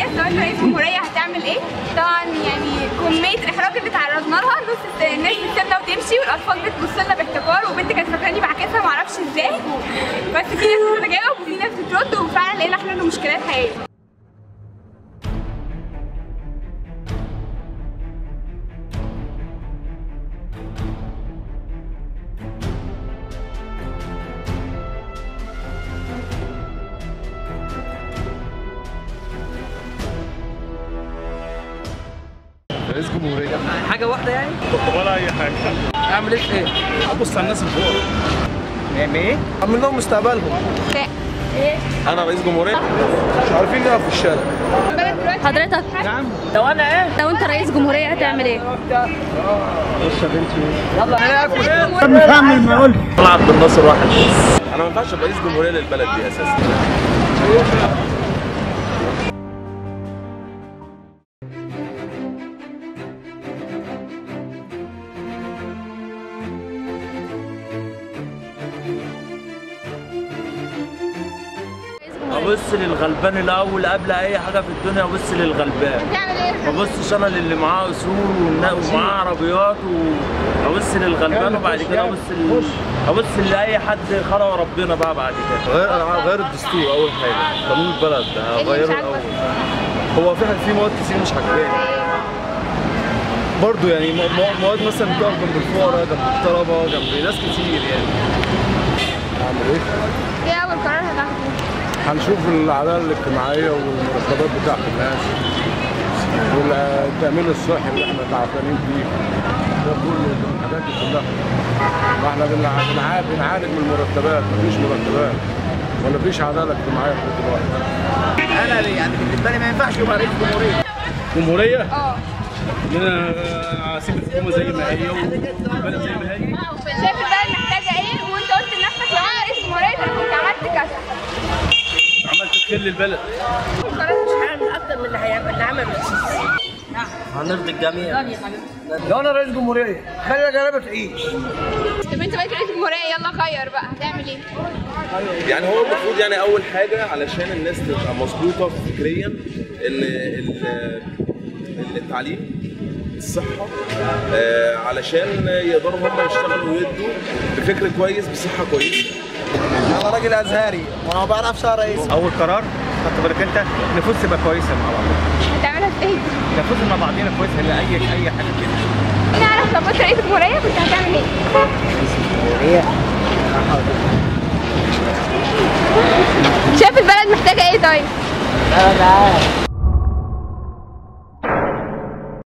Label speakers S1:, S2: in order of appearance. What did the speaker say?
S1: الناس لو انت رئيس جمهوريه هتعمل ايه طبعا يعني كميه الاحراج اللي تعرضنا لها نص الناس بتسيبنا وتمشي والاطفال بتبص لنا باحتقار وبنت كانت فاكراني بعكسها معرفش ازاي بس في ناس بتتجاوب وفي ناس بترد وفعلا لقينا حلول مشكلات حقيقيه
S2: رئيس جمهورية
S3: حاجه واحده يعني
S2: ولا أي حاجة
S3: اعمل ايه في ايه
S2: أبص على الناس اللي فوق
S3: نعمل ايه
S2: أعمل لهم مستقبلهم أنا رئيس جمهورية مش عارفين نقف في الشارع
S4: حضرتك
S3: نعم لو انا ايه
S4: لو انت رئيس جمهورية هتعمل ايه؟
S2: أنا عبد الناصر واحد بس أنا ما ينفعش أبقى رئيس جمهورية للبلد دي أساسا
S5: ابص للغلبان الاول قبل اي حاجه في الدنيا ابص للغلبان
S1: هتعمل ايه
S5: ما ابصش انا للي معاه اصول والنا- ومعاه عربيات وابص للغلبان وبعد كده ابص ل... ابص لاي حد خلق ربنا بقى بعد كده
S2: غير غير الدستور أول حاجة قانون البلد
S1: ايه اللي مش
S2: هغيره
S1: عاجبك؟
S2: الأول هو في في مواد كتير مش عاجباني برضه يعني مو- مو- مواد مثلا بتقف جنب الفقراء جنب الطلبة جنب ناس كتير يعني أعمل إيه؟
S1: ايه اول قرار هتاخده
S2: هنشوف العدالة الاجتماعية والمرتبات بتاعت الناس والتأمين الصحي اللي احنا تعبانين فيه ده كله الحاجات دي كلها ما احنا بنع- بنع- بنعاني من المرتبات مفيش مرتبات ولا فيش عدالة اجتماعية لحد دلوقتي
S3: انا ليه؟ يعني بالنسبه لي ما ينفعش يبقى رئيس جمهوريه
S6: جمهورية
S1: اه
S6: ان انا اسيب الحكومة زي ما هي والبلد زي ما هي
S1: شايف البلد محتاجه ايه وانت قلت لنفسك لو انا رئيس جمهوريه انا كنت عملت كذا
S6: عملت خير للبلد
S5: هنرضي الجميع
S3: لو انا رئيس جمهوريه خلي الجلابه تعيش
S1: طب انت بقيت رئيس جمهوريه يلا غير بقى هتعمل ايه
S2: يعني هو المفروض يعني اول حاجه علشان الناس تبقى مظبوطه فكريا ان ال- التعليم الصحه آه، علشان يقدروا هم يشتغلوا ويدوا بفكر كويس بصحه كويسه
S3: انا راجل ازهري وانا ما بعرفش رئيس
S6: اول قرار خدت بالك انت نفوس تبقى كويسة مع بعض
S1: هتعملها في ايه
S6: نفوس مع بعضينا كويسة لاي اي حاجة كده
S1: نعرف لو كنت رئيس جمهوريه كنت هتعمل ايه شايف البلد محتاجه ايه طيب